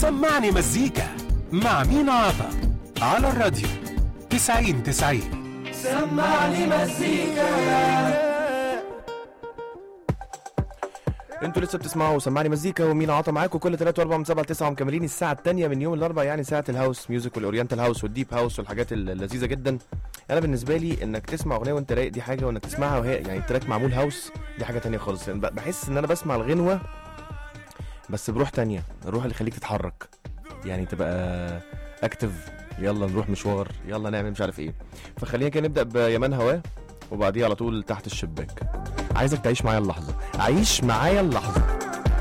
سمعني مزيكا مع مين عطا على الراديو 90 90 سمعني مزيكا انتوا لسه بتسمعوا سمعني مزيكا ومين عطا معاكم كل 3 و4 من 7 ل 9 ومكملين الساعه الثانيه من يوم الاربعاء يعني ساعه الهاوس ميوزك والاورينتال هاوس والديب هاوس والحاجات اللذيذه جدا انا بالنسبه لي انك تسمع اغنيه وانت رايق دي حاجه وانك تسمعها وهي يعني التراك معمول هاوس دي حاجه تانية خالص يعني ب- بحس ان انا بسمع الغنوه بس بروح تانية الروح اللي يخليك تتحرك يعني تبقى اكتف يلا نروح مشوار يلا نعمل مش عارف ايه فخلينا كده نبدا بيمان هواه وبعديها على طول تحت الشباك عايزك تعيش معايا اللحظه عيش معايا اللحظه